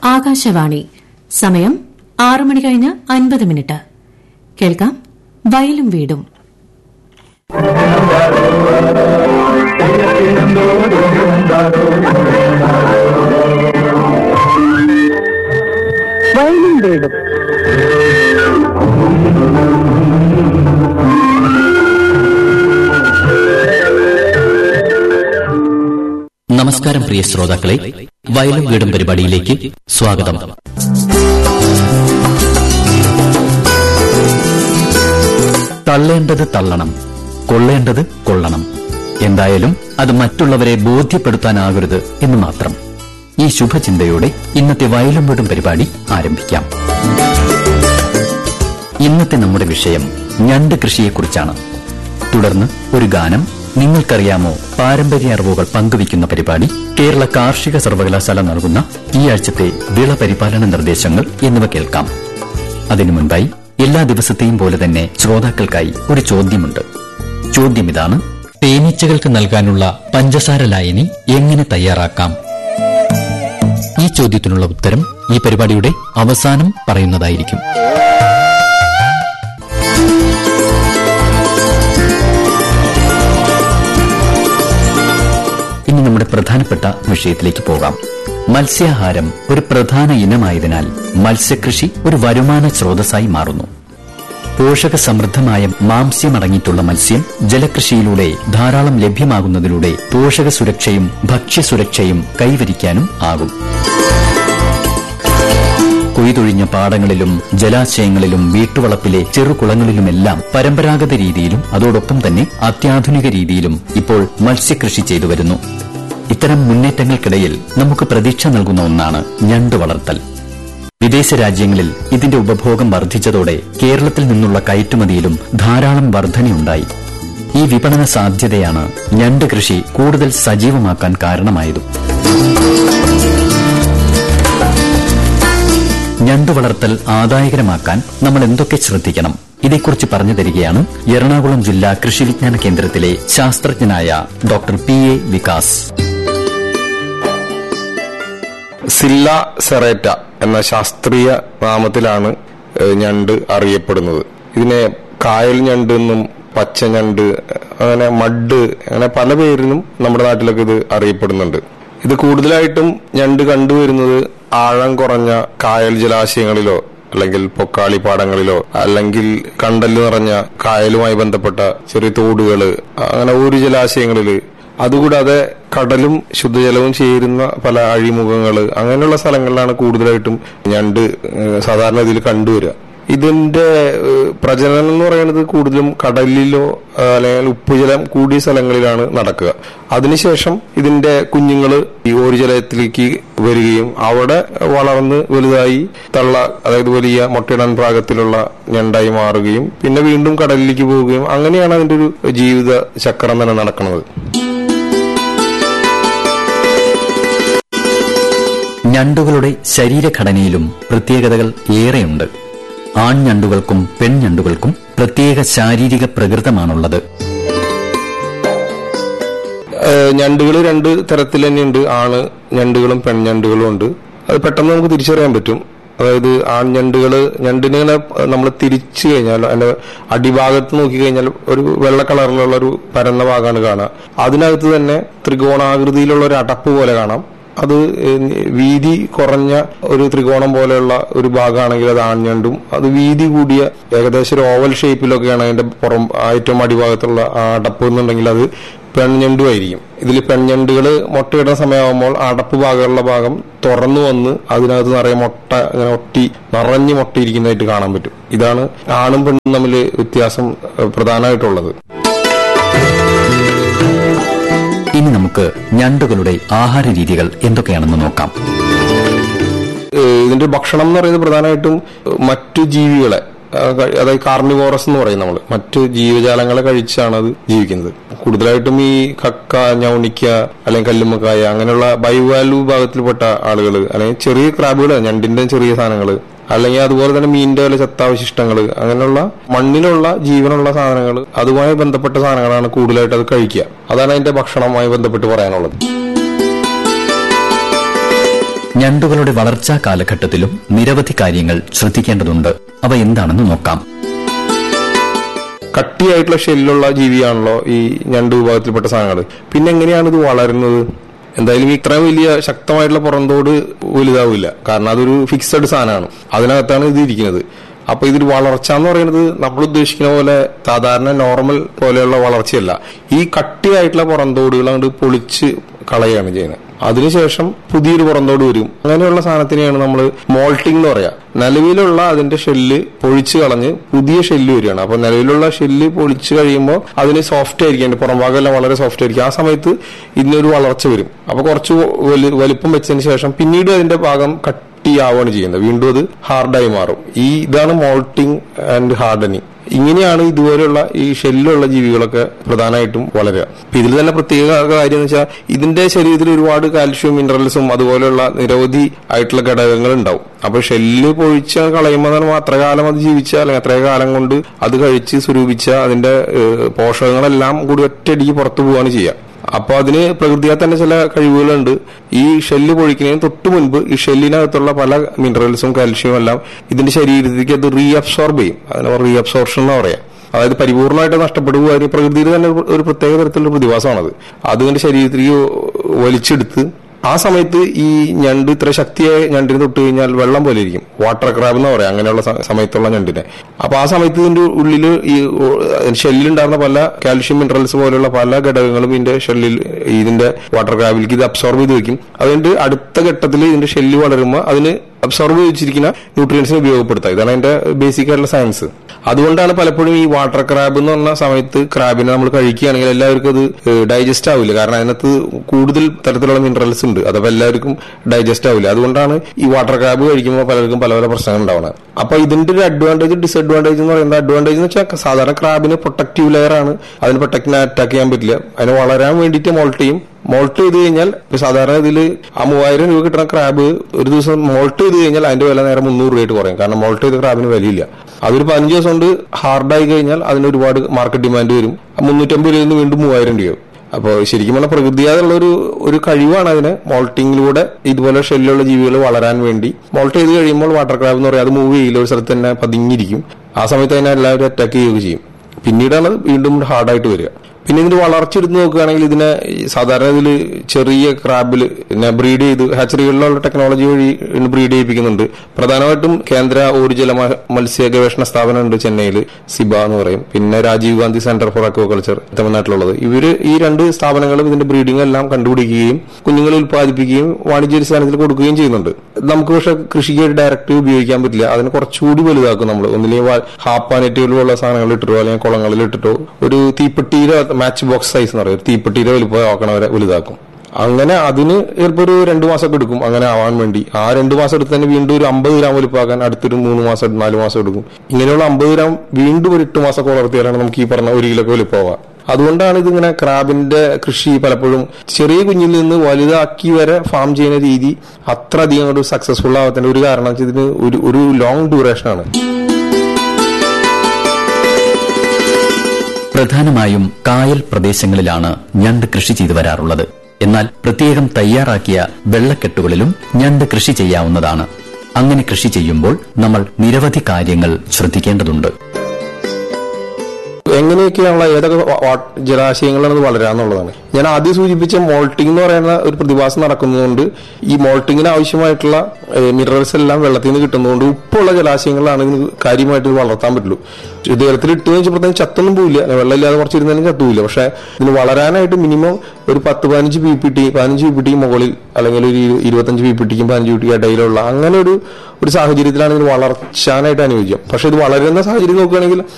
ആകാശവാണി സമയം ആറ് മണി കഴിഞ്ഞ് അൻപത് മിനിറ്റ് കേൾക്കാം വയലും വീടും വയലും വീടും നമസ്കാരം പ്രിയ ശ്രോതാക്കളെ വയലും വീടും പരിപാടിയിലേക്ക് സ്വാഗതം തള്ളേണ്ടത് തള്ളണം കൊള്ളേണ്ടത് കൊള്ളണം എന്തായാലും അത് മറ്റുള്ളവരെ ബോധ്യപ്പെടുത്താനാകരുത് എന്ന് മാത്രം ഈ ശുഭചിന്തയോടെ ഇന്നത്തെ വയലും വീടും പരിപാടി ആരംഭിക്കാം ഇന്നത്തെ നമ്മുടെ വിഷയം ഞണ്ട് കൃഷിയെക്കുറിച്ചാണ് തുടർന്ന് ഒരു ഗാനം നിങ്ങൾക്കറിയാമോ പാരമ്പര്യ അറിവുകൾ പങ്കുവയ്ക്കുന്ന പരിപാടി കേരള കാർഷിക സർവകലാശാല നൽകുന്ന ഈ ആഴ്ചത്തെ വിള പരിപാലന നിർദ്ദേശങ്ങൾ എന്നിവ കേൾക്കാം അതിനു മുൻപായി എല്ലാ ദിവസത്തെയും പോലെ തന്നെ ശ്രോതാക്കൾക്കായി ഒരു ചോദ്യമുണ്ട് ചോദ്യം ഇതാണ് തേനീച്ചകൾക്ക് നൽകാനുള്ള പഞ്ചസാര ലായനി എങ്ങനെ തയ്യാറാക്കാം ഈ ചോദ്യത്തിനുള്ള ഉത്തരം ഈ പരിപാടിയുടെ അവസാനം പറയുന്നതായിരിക്കും ഇനി നമ്മുടെ പ്രധാനപ്പെട്ട വിഷയത്തിലേക്ക് പോകാം മത്സ്യാഹാരം ഒരു പ്രധാന ഇനമായതിനാൽ മത്സ്യകൃഷി ഒരു വരുമാന സ്രോതസ്സായി മാറുന്നു പോഷക സമൃദ്ധമായ മാംസ്യമടങ്ങിയിട്ടുള്ള മത്സ്യം ജലകൃഷിയിലൂടെ ധാരാളം ലഭ്യമാകുന്നതിലൂടെ പോഷക സുരക്ഷയും ഭക്ഷ്യസുരക്ഷയും കൈവരിക്കാനും ആകും കൊയ്തൊഴിഞ്ഞ പാടങ്ങളിലും ജലാശയങ്ങളിലും വീട്ടുവളപ്പിലെ ചെറുകുളങ്ങളിലുമെല്ലാം പരമ്പരാഗത രീതിയിലും അതോടൊപ്പം തന്നെ അത്യാധുനിക രീതിയിലും ഇപ്പോൾ മത്സ്യകൃഷി ചെയ്തു വരുന്നു ഇത്തരം മുന്നേറ്റങ്ങൾക്കിടയിൽ നമുക്ക് പ്രതീക്ഷ നൽകുന്ന ഒന്നാണ് ഞണ്ട് വളർത്തൽ വിദേശ രാജ്യങ്ങളിൽ ഇതിന്റെ ഉപഭോഗം വർദ്ധിച്ചതോടെ കേരളത്തിൽ നിന്നുള്ള കയറ്റുമതിയിലും ധാരാളം വർധനയുണ്ടായി ഈ വിപണന സാധ്യതയാണ് ഞണ്ട് കൃഷി കൂടുതൽ സജീവമാക്കാൻ കാരണമായതും ഞണ്ട് വളർത്തൽ ആദായകരമാക്കാൻ നമ്മൾ എന്തൊക്കെ ശ്രദ്ധിക്കണം ഇതേക്കുറിച്ച് പറഞ്ഞു തരികയാണ് എറണാകുളം ജില്ലാ കൃഷി വിജ്ഞാന കേന്ദ്രത്തിലെ ശാസ്ത്രജ്ഞനായ doctor P A Vikas Scylla serrata എന്ന ശാസ്ത്രീയ നാമത്തിലാണ് ഏഹ്, ഞണ്ട് അറിയപ്പെടുന്നത് ഇതിനെ കായൽ ഞണ്ട് എന്നും പച്ച ഞണ്ട് അങ്ങനെ മഡ് അങ്ങനെ പല പേരിലും നമ്മുടെ നാട്ടിലൊക്കെ ഇത് അറിയപ്പെടുന്നുണ്ട് ഇത് കൂടുതലായിട്ടും ഞണ്ട് കണ്ടുവരുന്നത് ആഴം കുറഞ്ഞ കായൽ ജലാശയങ്ങളിലോ അല്ലെങ്കിൽ പൊക്കാളി പാടങ്ങളിലോ അല്ലെങ്കിൽ കണ്ടല് നിറഞ്ഞ കായലുമായി ബന്ധപ്പെട്ട ചെറിയ തോടുകള് അങ്ങനെ ഒരു ജലാശയങ്ങളില് അതുകൂടാതെ കടലും ശുദ്ധജലവും ചേരുന്ന പല അഴിമുഖങ്ങള് അങ്ങനെയുള്ള സ്ഥലങ്ങളിലാണ് കൂടുതലായിട്ടും ഞണ്ട് ഏഹ്, സാധാരണ ഇതിൽ കണ്ടുവരിക ഇതിന്റെ ഏഹ്, പ്രജനനം എന്ന് പറയുന്നത് കൂടുതലും കടലിലോ ആ, അല്ലെങ്കിൽ ഉപ്പുജലം കൂടിയ സ്ഥലങ്ങളിലാണ് നടക്കുക അതിനുശേഷം ഇതിന്റെ കുഞ്ഞുങ്ങൾ ഈ ഓരുജലത്തിലേക്ക് വരികയും അവിടെ വളർന്ന് വലുതായി തള്ള അതായത് വലിയ മുട്ടയിടാൻ പ്രാഗത്തിലുള്ള ഞണ്ടായി മാറുകയും പിന്നെ വീണ്ടും കടലിലേക്ക് പോവുകയും അങ്ങനെയാണ് അതിന്റെ ഒരു ജീവിത ചക്രം തന്നെ നടക്കുന്നത് ഞണ്ടുകളുടെ ശരീരഘടനയിലും പ്രത്യേകതകൾ ഏറെയുണ്ട് ആൺഞണ്ടുകൾക്കും പെൺഞണ്ടുകൾക്കും പ്രത്യേക ശാരീരിക പ്രകൃതമാണുള്ളത് ഞണ്ടുകൾ രണ്ട് തരത്തിൽ തന്നെയുണ്ട് ആണ് ഞണ്ടുകളും പെൺഞണ്ടുകളും ഉണ്ട് അത് പെട്ടെന്ന് നമുക്ക് തിരിച്ചറിയാൻ പറ്റും അതായത് ആൺഞണ്ടുകള് ഞണ്ടിനെ നമ്മൾ തിരിച്ചു കഴിഞ്ഞാൽ അതിന്റെ അടിഭാഗത്ത് നോക്കി കഴിഞ്ഞാൽ ഒരു വെള്ള കളറിലുള്ള ഒരു പരന്ന ഭാഗമാണ് കാണുക അതിനകത്ത് തന്നെ ത്രികോണാകൃതിയിലുള്ള ഒരു അടപ്പ് പോലെ കാണാം അത് ഏഹ് വീതി കുറഞ്ഞ ഒരു ത്രികോണം പോലെയുള്ള ഒരു ഭാഗമാണെങ്കിൽ അത് ആൺഞണ്ടും അത് വീതി കൂടിയ ഏകദേശം ഒരു ഓവൽ ഷേപ്പിലൊക്കെയാണ് അതിന്റെ പുറം ആ ഏറ്റവും അടിഭാഗത്തുള്ള ആ അടപ്പ് എന്നുണ്ടെങ്കിൽ അത് പെൺഞണ്ടും ആയിരിക്കും ഇതിൽ പെൺഞണ്ടുകൾ മുട്ടയിടുന്ന സമയമാകുമ്പോൾ അടപ്പ് ഭാഗമുള്ള ഭാഗം തുറന്നു വന്ന് അതിനകത്ത് നിറയെ മുട്ട ഇങ്ങനെ ഒട്ടി നിറഞ്ഞ് മുട്ടയിരിക്കുന്നതായിട്ട് കാണാൻ പറ്റും ഇതാണ് ആണും പെണ്ണും തമ്മിൽ വ്യത്യാസം ഏഹ് പ്രധാനമായിട്ടുള്ളത് ഇനി നമുക്ക് ഞണ്ടുകളുടെ ആഹാര രീതികൾ എന്തൊക്കെയാണെന്ന് നോക്കാം ഏഹ് ഇതിന്റെ ഭക്ഷണം എന്ന് പറയുന്നത് പ്രധാനമായിട്ടും ഏഹ് മറ്റു ജീവികളെ ആ, കഴി- അതായത് കാർണിവോറസ് എന്ന് പറയും നമ്മൾ മറ്റ് ജീവജാലങ്ങളെ കഴിച്ചാണ് അത് ജീവിക്കുന്നത് കൂടുതലായിട്ടും ഈ കക്ക ഞൗണിക്ക അല്ലെങ്കിൽ കല്ലുമ്മക്കായ അങ്ങനെയുള്ള ബൈവാലു വിഭാഗത്തിൽപ്പെട്ട ആളുകൾ അല്ലെങ്കിൽ ചെറിയ ക്രാബുകൾ ഞണ്ടിന്റെ ചെറിയ സാധനങ്ങൾ അല്ലെങ്കിൽ അതുപോലെ തന്നെ മീനിന്റെ വല്ല ചത്താവശിഷ്ടങ്ങൾ അങ്ങനെയുള്ള മണ്ണിലുള്ള ജീവനുള്ള സാധനങ്ങൾ അതുമായി ബന്ധപ്പെട്ട സാധനങ്ങളാണ് കൂടുതലായിട്ട് അത് കഴിക്കുക അതാണ് അതിന്റെ ഭക്ഷണവുമായി ബന്ധപ്പെട്ട് പറയാനുള്ളത് ഞണ്ടുകളുടെ വളർച്ചാ കാലഘട്ടത്തിലും നിരവധി കാര്യങ്ങൾ ശ്രദ്ധിക്കേണ്ടതുണ്ട് അവ എന്താണെന്ന് നോക്കാം കട്ടിയായിട്ടുള്ള ഷെല്ലുള്ള ജീവിയാണല്ലോ ഈ ഞണ്ട് വിഭാഗത്തിൽപ്പെട്ട സാധനങ്ങൾ പിന്നെ എങ്ങനെയാണ് ഇത് വളരുന്നത് എന്തായാലും ഇത്രയും വലിയ ശക്തമായിട്ടുള്ള പുറന്തോട് വലുതാവില്ല കാരണം അതൊരു ഫിക്സഡ് സാധനമാണ് അതിനകത്താണ് ഇത് ഇരിക്കുന്നത് അപ്പൊ ഇതിൽ വളർച്ച എന്ന് പറയുന്നത് നമ്മൾ ഉദ്ദേശിക്കുന്ന പോലെ സാധാരണ നോർമൽ പോലെയുള്ള വളർച്ചയല്ല ഈ കട്ടിയായിട്ടുള്ള പുറന്തോടുകൾ അങ്ങോട്ട് പൊളിച്ച് കളയാണ് ചെയ്യുന്നത് അതിനുശേഷം പുതിയൊരു പുറന്തോട് വരും അങ്ങനെയുള്ള സാധനത്തിനെയാണ് നമ്മൾ മോൾട്ടിംഗ് എന്ന് പറയാ നിലവിലുള്ള അതിന്റെ ഷെല്ല് പൊളിച്ചു കളഞ്ഞ് പുതിയ ഷെല്ല് വരികയാണ് അപ്പൊ നിലവിലുള്ള ഷെല്ല് പൊളിച്ചു കഴിയുമ്പോൾ അതിന് സോഫ്റ്റ് ആയിരിക്കും അതിന്റെ പുറംഭാഗമെല്ലാം വളരെ സോഫ്റ്റ് ആയിരിക്കും ആ സമയത്ത് ഇതിനൊരു വളർച്ച വരും അപ്പൊ കുറച്ച് വലു- വലിപ്പം വെച്ചതിന് ശേഷം പിന്നീട് അതിന്റെ ഭാഗം കട്ടിയാവുകയാണ് ചെയ്യുന്നത് വീണ്ടും അത് ഹാർഡായി മാറും ഈ ഇതാണ് മോൾട്ടിംഗ് ആൻഡ് ഹാർഡനിങ് ഇങ്ങനെയാണ് ഇതുപോലെയുള്ള ഈ ഷെല്ലുള്ള ജീവികളൊക്കെ പ്രധാനമായിട്ടും വളരുക അപ്പൊ ഇതിൽ തന്നെ പ്രത്യേക കാര്യം എന്ന് വെച്ചാൽ ഇതിന്റെ ശരീരത്തിൽ ഒരുപാട് കാൽഷ്യം മിനറൽസും അതുപോലെയുള്ള നിരവധി ആയിട്ടുള്ള ഘടകങ്ങൾ ഉണ്ടാവും അപ്പൊ ഷെല്ല് പൊഴിച്ച് കളയുമ്പോൾ തന്നെ അത്ര കാലം അത് ജീവിച്ച അല്ലെങ്കിൽ അത്ര കാലം കൊണ്ട് അത് കഴിച്ച് സ്വരൂപിച്ച അതിന്റെ ഏഹ്, പോഷകങ്ങളെല്ലാം കൂടി ഒറ്റയടിക്ക് പുറത്തു പോവുകയാണ് ചെയ്യുക അപ്പൊ അതിന് പ്രകൃതിയാൽ തന്നെ ചില കഴിവുകളുണ്ട് ഈ ഷെല്ല് പൊഴിക്കുന്നതിന് തൊട്ട് മുൻപ് ഈ ഷെല്ലിനകത്തുള്ള പല മിനറൽസും കാൽഷ്യവും എല്ലാം ഇതിന്റെ ശരീരത്തിലേക്ക് അത് റീഅബ്സോർബ് ചെയ്യും അതിനെ റീഅബ്സോർഷൻ എന്ന് പറയാം അതായത് പരിപൂർണമായിട്ട് നഷ്ടപ്പെടുക പ്രകൃതിയിൽ തന്നെ ഒരു- ഒരു പ്രത്യേക തരത്തിലുള്ള പ്രതിഭാസമാണത് അത് ഇതിന്റെ ശരീരത്തിലേക്ക് വലിച്ചെടുത്ത് ആ സമയത്ത് ഈ ഞണ്ട് ഇത്ര ശക്തിയായ ഞണ്ടിന് തൊട്ട് കഴിഞ്ഞാൽ വെള്ളം പോലെ ഇരിക്കും വാട്ടർ ക്രാബ് എന്ന് പറയാം അങ്ങനെയുള്ള സ- സമയത്തുള്ള ഞണ്ടിനെ അപ്പൊ ആ സമയത്ത് ഇതിന്റെ ഉള്ളിൽ ഈ ഷെല്ലിലുണ്ടായിരുന്ന പല കാൽഷ്യം മിനറൽസ് പോലെയുള്ള പല ഘടകങ്ങളും ഇതിന്റെ ഷെല്ലിൽ ഇതിന്റെ വാട്ടർ ക്രാബിലേക്ക് ഇത് അബ്സോർബ് ചെയ്ത് വെക്കും അതുകൊണ്ട് അടുത്ത ഘട്ടത്തിൽ ഇതിന്റെ ഷെല്ല് വളരുമ്പോൾ അതിന് അബ്സോർബ് ചെയ്ത് വെച്ചിരിക്കുന്ന ന്യൂട്രിയൻസിനെ ഉപയോഗപ്പെടുത്തുക ഇതാണ് അതിന്റെ ബേസിക് ആയിട്ടുള്ള സയൻസ് അതുകൊണ്ടാണ് പലപ്പോഴും ഈ വാട്ടർ ക്രാബ് എന്ന് പറഞ്ഞ സമയത്ത് ക്രാബിനെ നമ്മൾ കഴിക്കുകയാണെങ്കിൽ എല്ലാവർക്കും അത് ഡൈജസ്റ്റ് ആവില്ല കാരണം അതിനകത്ത് കൂടുതൽ തരത്തിലുള്ള മിനറൽസ് ഉണ്ട് അതപ്പോൾ എല്ലാവർക്കും ഡൈജസ്റ്റ് ആവില്ല അതുകൊണ്ടാണ് ഈ വാട്ടർ ക്രാബ് കഴിക്കുമ്പോൾ പലർക്കും പല പല പ്രശ്നങ്ങൾ ഉണ്ടാവുന്നത് അപ്പൊ ഇതിന്റെ ഒരു അഡ്വാൻറ്റേജ് ഡിസഡ്വാൻറ്റേജ് എന്ന് പറയുന്നത് അഡ്വാൻറ്റേജ് എന്ന് വെച്ചാൽ സാധാരണ ക്രാബിന് പ്രൊട്ടക്റ്റീവ് ലെയർ ആണ് അതിന് പ്രൊട്ടക്റ്റിനെ അറ്റാക്ക് ചെയ്യാൻ പറ്റില്ല അതിന് വളരാൻ വേണ്ടിയിട്ട് മോൾട്ട് ചെയ്യും മോൾട്ട് ചെയ്ത് കഴിഞ്ഞാൽ ഇപ്പൊ സാധാരണ ഇതിൽ ആ മൂവായിരം രൂപ കിട്ടുന്ന ക്രാബ് ഒരു ദിവസം മോൾട്ട് ചെയ്ത് കഴിഞ്ഞാൽ അതിന്റെ വില നേരെ മുന്നൂറ് രൂപയായിട്ട് കുറയും കാരണം മോൾട്ട് ചെയ്ത ക്രാബിന് വിലയില്ല അതൊരു പതിനഞ്ച് ദിവസം കൊണ്ട് ഹാർഡായി കഴിഞ്ഞാൽ അതിന് ഒരുപാട് മാർക്കറ്റ് ഡിമാൻഡ് വരും മുന്നൂറ്റമ്പത് രൂപയിൽ നിന്ന് വീണ്ടും മൂവായിരം രൂപ അപ്പോൾ ശരിക്കും പറഞ്ഞാൽ പ്രകൃതിയാതുള്ള ഒരു ഒരു കഴിവാണ് അതിനെ മോൾട്ടിങ്ങിലൂടെ ഇതുപോലെ ഷെല്ലുള്ള ജീവികൾ വളരാൻ വേണ്ടി മോൾട്ട് ചെയ്ത് കഴിയുമ്പോൾ വാട്ടർ ക്രാബ് എന്ന് പറയുന്നത് അത് മൂവ് ചെയ്യില്ല ഒരു സ്ഥലത്ത് തന്നെ പതിങ്ങിയിരിക്കും ആ സമയത്ത് അതിനെ എല്ലാവരും അറ്റാക്ക് ചെയ്യുകയും ചെയ്യും പിന്നീടാണ് അത് വീണ്ടും ഹാർഡായിട്ട് വരിക പിന്നെ ഇതിന്റെ വളർച്ച എടുത്ത് നോക്കുകയാണെങ്കിൽ ഇതിനെ ഈ സാധാരണ ഇതിൽ ചെറിയ ക്രാബിൽ ബ്രീഡ് ചെയ്ത് ഹാച്ചറികളിലുള്ള ടെക്നോളജി വഴി ബ്രീഡ് ചെയ്യിപ്പിക്കുന്നുണ്ട് പ്രധാനമായിട്ടും കേന്ദ്ര ഊർജ്ജല മ- മത്സ്യ ഗവേഷണ സ്ഥാപനം ഉണ്ട് ചെന്നൈയിൽ സിബ എന്ന് പറയും പിന്നെ Rajiv Gandhi centre for aquaculture തമിഴ്നാട്ടിലുള്ളത് ഇവര് ഈ രണ്ട് സ്ഥാപനങ്ങളും ഇതിന്റെ ബ്രീഡിംഗ് എല്ലാം കണ്ടുപിടിക്കുകയും കുഞ്ഞുങ്ങളെ ഉൽപ്പാദിപ്പിക്കുകയും വാണിജ്യാടിസ്ഥാനത്തിൽ കൊടുക്കുകയും ചെയ്യുന്നുണ്ട് നമുക്ക് പക്ഷെ കൃഷിക്ക് ഡയറക്റ്റ് ഉപയോഗിക്കാൻ പറ്റില്ല അതിന് കുറച്ചുകൂടി വലുതാക്കും നമ്മൾ ഒന്നില്ലെങ്കിൽ ഹാപ്പാനെറ്റുകളുള്ള സാധനങ്ങൾ ഇട്ടിട്ടോ അല്ലെങ്കിൽ കുളങ്ങളിൽ ഇട്ടിട്ടോ ഒരു തീപ്പെട്ടിയുടെ മാച്ച് ബോക്സ് സൈസ് എന്ന് പറയും ഒരു തീപ്പെട്ടിയുടെ വലുപ്പം ആക്കണവരെ വലുതാക്കും അങ്ങനെ അതിന് ചിലപ്പോൾ ഒരു രണ്ടു മാസമൊക്കെ എടുക്കും അങ്ങനെ ആവാൻ വേണ്ടി ആ രണ്ടു മാസം എടുത്ത് തന്നെ വീണ്ടും ഒരു അമ്പത് ഗ്രാം വലുപ്പമാക്കാൻ അടുത്തൊരു മൂന്ന് മാസം നാല് മാസം എടുക്കും ഇങ്ങനെയുള്ള അമ്പത് ഗ്രാം വീണ്ടും ഒരു എട്ട് മാസം വളർത്തിയാലാണ് നമുക്ക് ഈ പറഞ്ഞ ഒരു കിലോ വലുപ്പമാവുക അതുകൊണ്ടാണ് ഇതിങ്ങനെ ക്രാബിന്റെ കൃഷി പലപ്പോഴും ചെറിയ കുഞ്ഞിൽ നിന്ന് വലുതാക്കി വരെ ഫാം ചെയ്യുന്ന രീതി അത്ര അധികം ഒരു സക്സസ്ഫുൾ ആവാത്തതിന്റെ ഒരു കാരണം വെച്ചാൽ ഇതിന് ഒരു ഒരു ലോങ് ഡ്യൂറേഷൻ ആണ് പ്രധാനമായും കായൽ പ്രദേശങ്ങളിലാണ് ഞണ്ട് കൃഷി ചെയ്തു വരാറുള്ളത് എന്നാൽ പ്രത്യേകം തയ്യാറാക്കിയ വെള്ളക്കെട്ടുകളിലും ഞണ്ട് കൃഷി ചെയ്യാവുന്നതാണ് അങ്ങനെ കൃഷി ചെയ്യുമ്പോൾ നമ്മൾ നിരവധി കാര്യങ്ങൾ ശ്രദ്ധിക്കേണ്ടതുണ്ട് എങ്ങനെയൊക്കെയാണുള്ള ഏതൊക്കെ വ- വാ- ജലാശയങ്ങളാണ് ഇത് വളരാന്നുള്ളതാണ് ഞാൻ ആദ്യം സൂചിപ്പിച്ച മോൾട്ടിംഗ് എന്ന് പറയുന്ന ഒരു പ്രതിഭാസം നടക്കുന്നതുകൊണ്ട് ഈ മോൾട്ടിങ്ങിന് ആവശ്യമായിട്ടുള്ള മിനറൽസ് എല്ലാം വെള്ളത്തിൽ നിന്ന് കിട്ടുന്നതുകൊണ്ട് ഉപ്പുള്ള ജലാശയങ്ങളിലാണ് ഇതിന് കാര്യമായിട്ട് ഇത് വളർത്താൻ പറ്റുള്ളൂ ജലത്തിൽ ഇട്ട് വെച്ചപ്പോഴത്തേക്കും ചത്തൊന്നും പോവില്ല വെള്ളമില്ലാതെ കുറച്ചിരുന്നാലും ചത്തുമില്ല പക്ഷെ ഇതിന് വളരാനായിട്ട് മിനിമം ഒരു പത്ത് പതിനഞ്ച് പി പി ടി പതിനഞ്ച് പി പി ടി മുകളിൽ അല്ലെങ്കിൽ ഒരു ഇരു- ഇരുപത്തഞ്ച് പി പി ടിക്കും പതിനഞ്ച് പി ടി ഇടയിലുള്ള അങ്ങനെ ഒരു ഒരു സാഹചര്യത്തിലാണ് ഇതിന് വളർച്ചാനായിട്ട് അനുയോജ്യം പക്ഷെ ഇത് വളരുന്ന സാഹചര്യം നോക്കുകയാണെങ്കിൽ